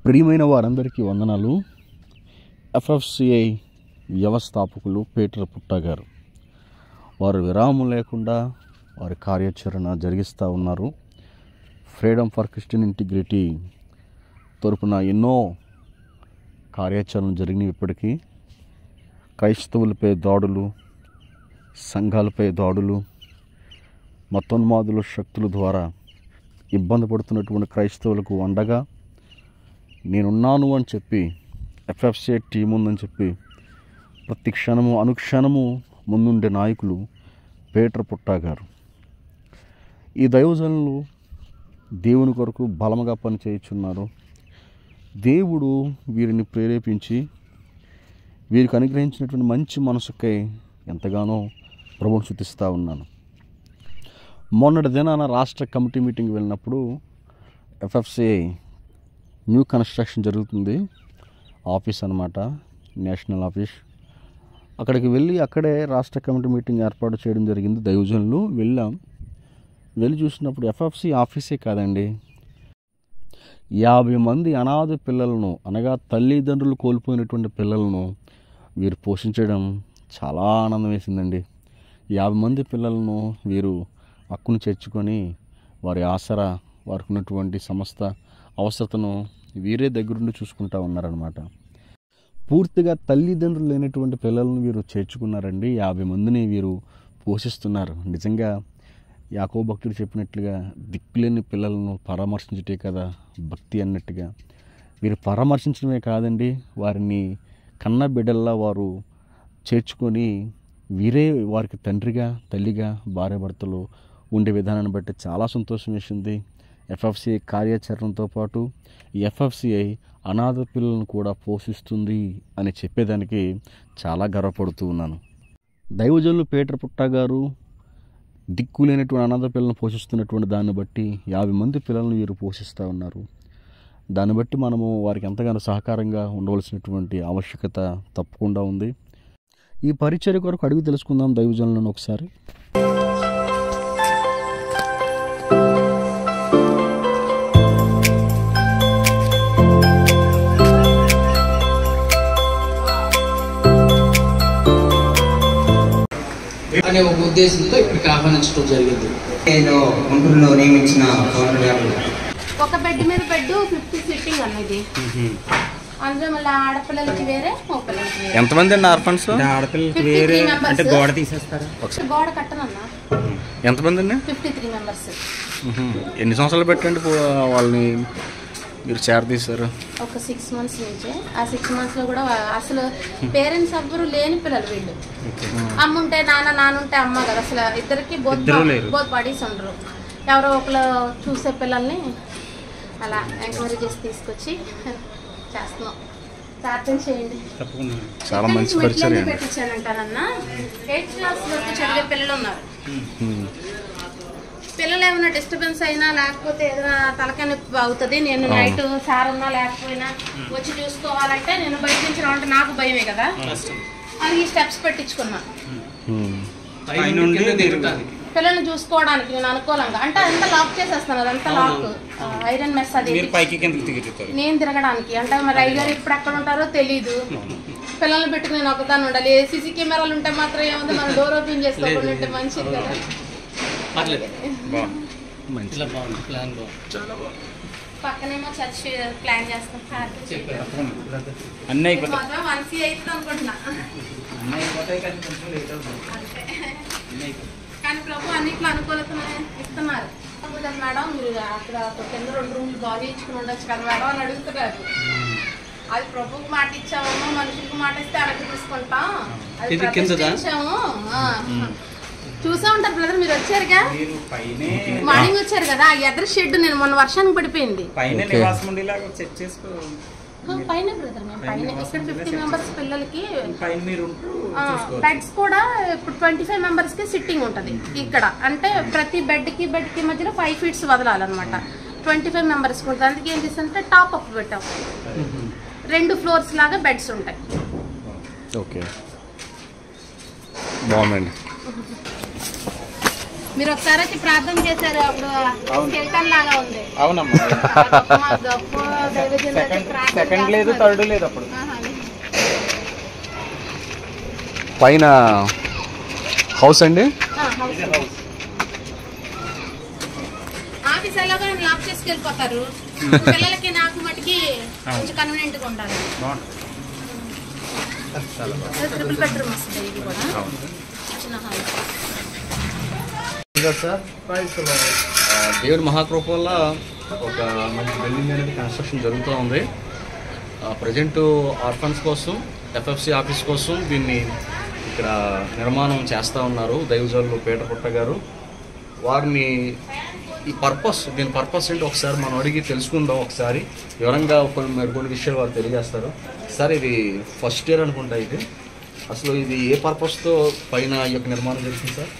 ప్రియమైన వారందరికీ వందనాలు ఎఫ్ఎఫ్సిఐ వ్యవస్థాపకులు పీటర్ పుట్ట గారు వారు విరామం లేకుండా వారి కార్యాచరణ జరిగిస్తూ ఉన్నారు ఫ్రీడమ్ ఫర్ క్రిస్టియన్ ఇంటిగ్రిటీ తరపున ఎన్నో కార్యాచరణ జరిగినవి ఇప్పటికీ క్రైస్తవులపై దాడులు సంఘాలపై దాడులు మతోన్మాదుల శక్తుల ద్వారా ఇబ్బంది పడుతున్నటువంటి క్రైస్తవులకు అండగా నేనున్నాను అని చెప్పి ఎఫ్ఎఫ్సిఐ టీం ఉందని చెప్పి ప్రతి క్షణము అనుక్షణము ముందుండే నాయకులు పీటర్ పుట్టా గారు ఈ దైవజనులు దేవుని కొరకు బలముగా పనిచేయుచున్నారు దేవుడు వీరిని ప్రేరేపించి వీరికి అనుగ్రహించినటువంటి మంచి మనసుకై ఎంతగానో ప్రభుని శుతిస్తూ ఉన్నాను మొన్నటి దినాన రాష్ట్ర కమిటీ మీటింగ్ వెళ్ళినప్పుడు ఎఫ్ఎఫ్సిఐ న్యూ కన్స్ట్రక్షన్ జరుగుతుంది ఆఫీస్ అనమాట నేషనల్ ఆఫీస్ అక్కడికి వెళ్ళి అక్కడే రాష్ట్ర కమిటీ మీటింగ్ ఏర్పాటు చేయడం జరిగింది దైవజనులు వెళ్ళాం వెళ్ళి చూసినప్పుడు ఎఫ్ఎఫ్సి ఆఫీసే కాదండి యాభై మంది అనాథ పిల్లలను అనగా తల్లిదండ్రులు కోల్పోయినటువంటి పిల్లలను వీరు పోషించడం చాలా ఆనందం వేసిందండి యాభై మంది పిల్లలను వీరు హక్కును చేర్చుకొని వారి ఆసరా వారికి ఉన్నటువంటి సమస్త అవసరతను వీరే దగ్గరుండి చూసుకుంటా ఉన్నారనమాట పూర్తిగా తల్లిదండ్రులు లేనటువంటి పిల్లలను వీరు చేర్చుకున్నారండి యాభై మందిని వీరు పోషిస్తున్నారు నిజంగా యాకో భక్తుడు చెప్పినట్లుగా దిక్కులేని పిల్లలను పరామర్శించటే కదా భక్తి అన్నట్టుగా వీరు పరామర్శించడమే కాదండి వారిని కన్న బిడ్డల్లా వారు చేర్చుకొని వీరే వారికి తండ్రిగా తల్లిగా భార్యాభర్తలు ఉండే విధానాన్ని బట్టి చాలా సంతోషం వేసింది ఎఫ్ఎఫ్సిఐ కార్యాచరణతో పాటు ఎఫ్ఎఫ్సిఐ అనాథ పిల్లలను కూడా పోషిస్తుంది అని చెప్పేదానికి చాలా గర్వపడుతూ ఉన్నాను దైవజనులు పీటర్ పుట్టా గారు దిక్కు లేనటువంటి అనాథ పిల్లలను పోషిస్తున్నటువంటి దాన్ని బట్టి యాభై మంది పిల్లలను వీరు పోషిస్తూ ఉన్నారు దాన్ని బట్టి మనము వారికి ఎంతగానో సహకారంగా ఉండవలసినటువంటి ఆవశ్యకత తప్పకుండా ఉంది ఈ పరిచర్య కొరకు అడిగి తెలుసుకుందాం దైవజనులను ఒకసారి అనే ఒక ఉద్దేశంతో ఇక్కడికి ఆహ్వానించడం జరిగింది నేను గుంటూరులో నియమించిన పవన్ గారు ఒక బెడ్ మీద బెడ్ ఫిఫ్టీ సిట్టింగ్ అన్నది అందులో మళ్ళీ ఆడపిల్లలకి వేరే మగపిల్లలకి వేరే ఎంతమంది అండి ఆర్ఫన్స్ అంటే ఆడపిల్లలకి 53 వేరే members. అంటే గోడ తీసేస్తారా గోడ కట్టనన్నా ఎంతమంది అండి ఫిఫ్టీ త్రీ మెంబర్స్ ఎన్ని సంవత్సరాలు పెట్టండి పో- వాళ్ళని మీరు చేరదీశారు ఒక సిక్స్ మంత్స్ నుంచి ఆ సిక్స్ మంత్స్ లో కూడా అసలు పేరెంట్స్ ఎవ్వరు లేని పిల్లలు వీళ్ళు అమ్మ ఉంటే నాన్న నాన్న ఉంటే అమ్మ కదా అసలు ఇద్దరికి బోత్ ఇద్దరూ లేరు. బోత్ బాడీస్ ఉండరు ఎవరో ఒకరు చూసే పిల్లల్ని అలా ఎంక్వైరీ చేసి తీసుకొచ్చి చేస్తున్నాం ప్రార్థన చేయండి తప్పకుండా చాలా మంచి పరిచయం అండి పెట్టించానంటానన్నా ఎయిత్ క్లాస్ వరకు చదివే పిల్లలు ఉన్నారు పిల్లలు ఏమైనా డిస్టర్బెన్స్ అయినా లేకపోతే ఏదైనా తలకాయ నొప్పి అవుతుంది నేను నైట్ సార్ ఉన్నా లేకపోయినా వచ్చి చూసుకోవాలంటే నేను బయట నుంచి రావంటే నాకు భయమే కదా అది ఈ స్టెప్స్ పెట్టించుకున్నా పైనుండి కింద దిగటానికి. పిల్లల్ని చూసుకోవడానికి నేను అనుకూలంగా అంటే అదంతా లాక్ చేసేస్తాను అదంతా లాక్ ఐరన్ మెస్ అది మీరు పైకి కిందకి తిరుగుతారు నేను తిరగడానికి అంటే మరి అయ్యగారు ఇప్పుడు ఎక్కడ ఉంటారో తెలీదు పిల్లల్ని పెట్టుకుని నేను ఒకదాన్ని ఉండాలి సీసీ కెమెరాలు ఉంటే మాత్రం ఏముంది మనం డోర్ ఓపెన్ చేసుకోకుండా ఉంటే మంచిది కదా పర్లేదు మంచి ఇలా బాగుంది ప్లాన్ బాగుంది పక్కనేమో చర్చ్ ప్లాన్ చేస్తాం చెప్పారు అన్నీ అయిపోతాయి మొత్తం వన్ సి అవుతుంది అనుకుంటున్నా అన్నీ అయిపోతాయి కానీ కొంచెం లేట్ అవుతుంది అంతే అన్నీ అయిపోతాయి కానీ ప్రభు అన్నిట్లో అనుకూలతను ఇస్తున్నారు అవుతుంది మేడం మీరు అక్కడ ఒక కింద రెండు రూమ్లు బాగా ఇచ్చుకుని ఉండొచ్చు కదా మేడం అని అడుగుతున్నారు అది ప్రభుకి మాట ఇచ్చామో మనుషులకు మాట ఇస్తే అడగ తీసుకుంటాం అది ఇది కిందదా? ప్రతిష్ఠించాము. ఆ. చూసా ఉంటారు బ్రదర్ మీరు వచ్చారుగా మీరు పైనే మార్నింగ్ వచ్చారు కదా ఆ ఎదర షెడ్ నేను మొన్న వర్షానికి పడిపోయింది పైన Okay. నివాసం ఉండేలాగా సెట్ చేసుకో ఆ, పైన బ్రదర్ మేము పైన ఇక్కడ ఫిఫ్టీ మెంబర్స్ పిల్లలకి పైన మీరు ఉంటూ చూసుకోవచ్చు బెడ్స్ కూడా ఇప్పుడు ట్వంటీ ఫైవ్ మెంబర్స్ కి సిట్టింగ్ ఉంటది ఇక్కడ అంటే ప్రతి బెడ్ కి బెడ్ కి మధ్యలో ఫైవ్ ఫీట్స్ వదలాలన్నమాట ట్వంటీ ఫైవ్ మెంబర్స్ ఉంటుంది అందుకే ఏం చేస్తామంటే టాప్ అప్ పెట్టాం రెండు ఫ్లోర్స్ లాగా బెడ్స్ ఉంటాయి ఓకే బాగుందండి మీరు ఒకసారి వచ్చి ప్రార్థన చేశారు అప్పుడు స్కెల్టన్ లాగా ఉంది అవునమ్మా ఆ గొప్ప మా గొప్ప దైవజనులు అయితే సెకండ్ ప్రార్థన సెకండ్ లేదు చేస్తున్నారు. థర్డ్ లేదు అప్పుడు ఆహా. పైన హౌస్ అండి ఆ, హౌస్. ఆఫీస్ ఎలాగో లాక్ చేసుకెళ్ళిపోతారు పిల్లలకి నాకు మటుకి కొంచెం కన్వీనియంట్ గా ఉండాలి ట్రిపుల్ బెడ్రూమ్ వస్తుంది ఇది కూడా చిన్న హౌస్ సార్ దేవుడి మహాకృప వల్ల ఒక మంచి బిల్డింగ్ అనేది కన్స్ట్రక్షన్ జరుగుతూ ఉంది ప్రజెంట్ ఆర్ఫన్స్ కోసం ఎఫ్ఎఫ్సి ఆఫీస్ కోసం దీన్ని ఇక్కడ నిర్మాణం చేస్తూ ఉన్నారు దైవజనులు పీటర్ పుట్ట గారు వారిని ఈ పర్పస్ దీని పర్పస్ ఏంటి ఒకసారి మనం అడిగి తెలుసుకుందాం ఒకసారి వివరంగా కొన్ని మరికొన్ని విషయాలు వారు తెలియజేస్తారు సార్ ఇది ఫస్ట్ ఇయర్ అనుకుంటా ఇది అసలు ఇది ఏ పర్పస్తో పైన ఈ యొక్క నిర్మాణం జరిగింది సార్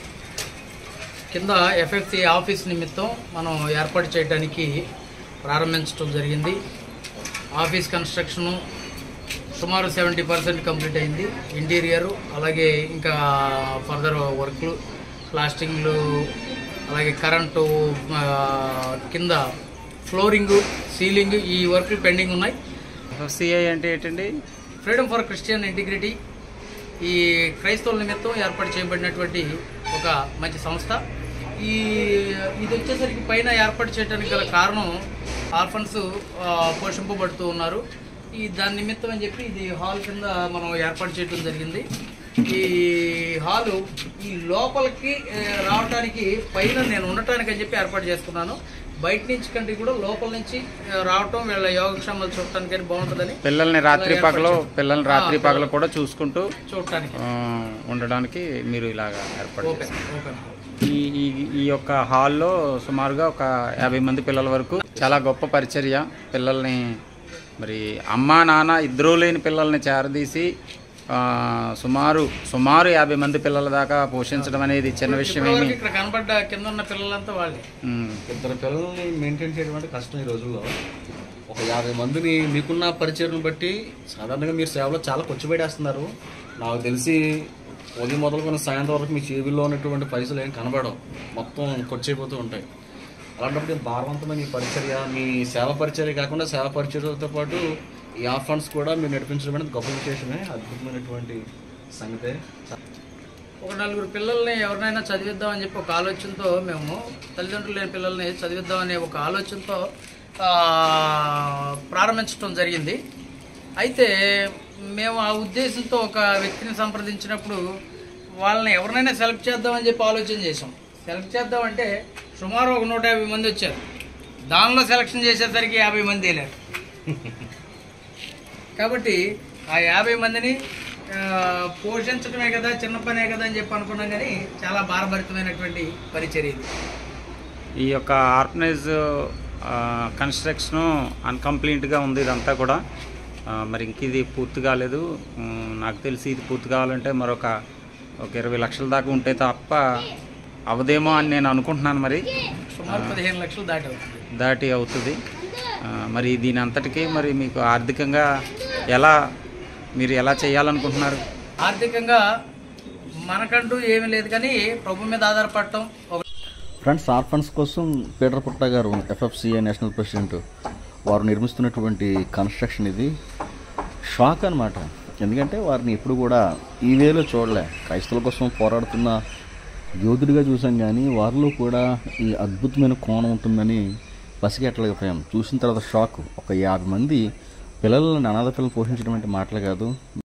కింద ఎఫ్ఎఫ్సి ఆఫీస్ నిమిత్తం మనం ఏర్పాటు చేయడానికి ప్రారంభించడం జరిగింది ఆఫీస్ కన్స్ట్రక్షను సుమారు సెవెంటీ పర్సెంట్ కంప్లీట్ అయింది ఇంటీరియరు అలాగే ఇంకా ఫర్దర్ వర్క్లు ప్లాస్టింగ్లు అలాగే కరెంటు ఆ, కింద ఫ్లోరింగు సీలింగ్ ఈ వర్క్లు పెండింగ్ ఉన్నాయి ఎఫ్సిఐ అంటే ఏంటండి ఫ్రీడమ్ ఫర్ క్రిస్టియన్ ఇంటిగ్రిటీ ఈ క్రైస్తవుల నిమిత్తం ఏర్పాటు చేయబడినటువంటి ఒక మంచి సంస్థ ఈ ఇది వచ్చేసరికి పైన ఏర్పాటు చేయడానికి గల కారణం ఆర్ఫన్స్ ఆ, పోషింపబడుతూ ఉన్నారు ఈ దాని నిమిత్తం అని చెప్పి ఇది హాల్ కింద మనం ఏర్పాటు చేయడం జరిగింది ఈ హాలు ఈ లోపలికి ఆ, రావడానికి పైన నేను ఉండటానికి అని చెప్పి ఏర్పాటు చేసుకున్నాను బయట నుంచి కంటే కూడా లోపల నుంచి ఆ, రావటం వీళ్ళ యోగక్షేమాలు చూడటానికి అని బాగుంటుందని పిల్లల్ని రాత్రి ఇలా పగలు ఏర్పాటు పిల్లల్ని రాత్రి ఆ, పగలు కూడా చూసుకుంటూ చూడటానికి ఆ, ఉండడానికి మీరు ఇలాగా ఏర్పాటు ఓపెన్ చేశారు ఓపెన్ ఈ ఈ ఈ యొక్క హాల్లో సుమారుగా ఒక యాభై మంది పిల్లల వరకు చాలా గొప్ప పరిచర్య పిల్లల్ని మరి అమ్మా నాన్న ఇద్దరూ లేని పిల్లల్ని చేరదీసి ఆ, సుమారు సుమారు యాభై మంది పిల్లల దాకా పోషించడం అనేది చిన్న విషయం ఏమి ఇప్పటివరకు ఇక్కడ కనబడ్డ కింద ఉన్న పిల్లలంతా వాళ్ళే ఉమ్, ఇద్దరు పిల్లల్ని మెయింటైన్ చేయడం అంటే కష్టం ఈ రోజుల్లో ఒక యాభై మందిని మీకున్న పరిచయం బట్టి సాధారణంగా మీరు సేవలో చాలా ఖర్చు పెట్టేస్తున్నారు నాకు తెలిసి ఉదయం మొదలుకొని సాయంత్రం వరకు మీ చేతుల్లో ఉన్నటువంటి పైసలు ఏం కనబడవు మొత్తం ఖర్చు అయిపోతూ ఉంటాయి అలాంటప్పుడు ఈ భారవంతమైన ఈ పరిచర్య మీ సేవ పరిచర్య కాకుండా సేవ పరిచర్యతో పాటు ఈ ఆఫ్ ఫండ్స్ కూడా మీరు నడిపించడం అనేది గొప్ప విశేషమే అద్భుతమైనటువంటి సంగతే ఒక నలుగురు పిల్లల్ని ఎవరినైనా చదివిద్దామని చెప్పి ఒక ఆలోచనతో మేము తల్లిదండ్రులు లేని పిల్లల్ని చదివిద్దామనే ఒక ఆలోచనతో ఆ, ప్రారంభించడం జరిగింది అయితే మేము ఆ ఉద్దేశంతో ఒక వ్యక్తిని సంప్రదించినప్పుడు వాళ్ళని ఎవరినైనా సెలెక్ట్ చేద్దామని చెప్పి ఆలోచన చేసాం సెలెక్ట్ చేద్దామంటే సుమారు ఒక నూట యాభై మంది వచ్చారు దానిలో సెలక్షన్ చేసేసరికి యాభై మంది వెళ్ళారు కాబట్టి ఆ యాభై మందిని ఆ, పోషించడమే కదా చిన్న పనే కదా అని చెప్పి అనుకున్నాం కానీ చాలా భారభరితమైనటువంటి పరిచర్య ఇది ఈ యొక్క ఆర్ఫనైజ్ కన్స్ట్రక్షన్ అన్కంప్లీట్గా ఉంది ఇదంతా కూడా ఆ, మరి ఇంక ఇది పూర్తి కాలేదు ఉమ్, నాకు తెలిసి ఇది పూర్తి కావాలంటే మరొక ఒక ఇరవై లక్షల దాకా ఉంటే తప్ప అవదేమో అని నేను అనుకుంటున్నాను మరి సుమారు పదిహేను లక్షలు దాటి అవుతుంది దాటి అవుతుంది ఆ, మరి దీని అంతటికీ మరి మీకు ఆర్థికంగా ఎలా మీరు ఎలా చేయాలనుకుంటున్నారు ఆర్థికంగా మనకంటూ ఏమీ లేదు కానీ ప్రభు మీద ఆధారపడటం ఒక ఫ్రెండ్స్ ఆర్ఫన్స్ కోసం పీటర్ పుట్ట గారు ఎఫ్ఎఫ్సిఐ నేషనల్ ప్రెసిడెంట్ వారు నిర్మిస్తున్నటువంటి కన్స్ట్రక్షన్ ఇది షాక్ అనమాట ఎందుకంటే వారిని ఎప్పుడు కూడా ఈ వేలో చూడలే క్రైస్తవుల కోసం పోరాడుతున్న యోధుడిగా చూసాం కానీ వారిలో కూడా ఈ అద్భుతమైన కోణం ఉంటుందని పసిగట్టలేకపోయాం చూసిన తర్వాత షాక్ ఒక యాభై మంది పిల్లలను అనాథ పిల్లలు పోషించడం అంటే మాటలు కాదు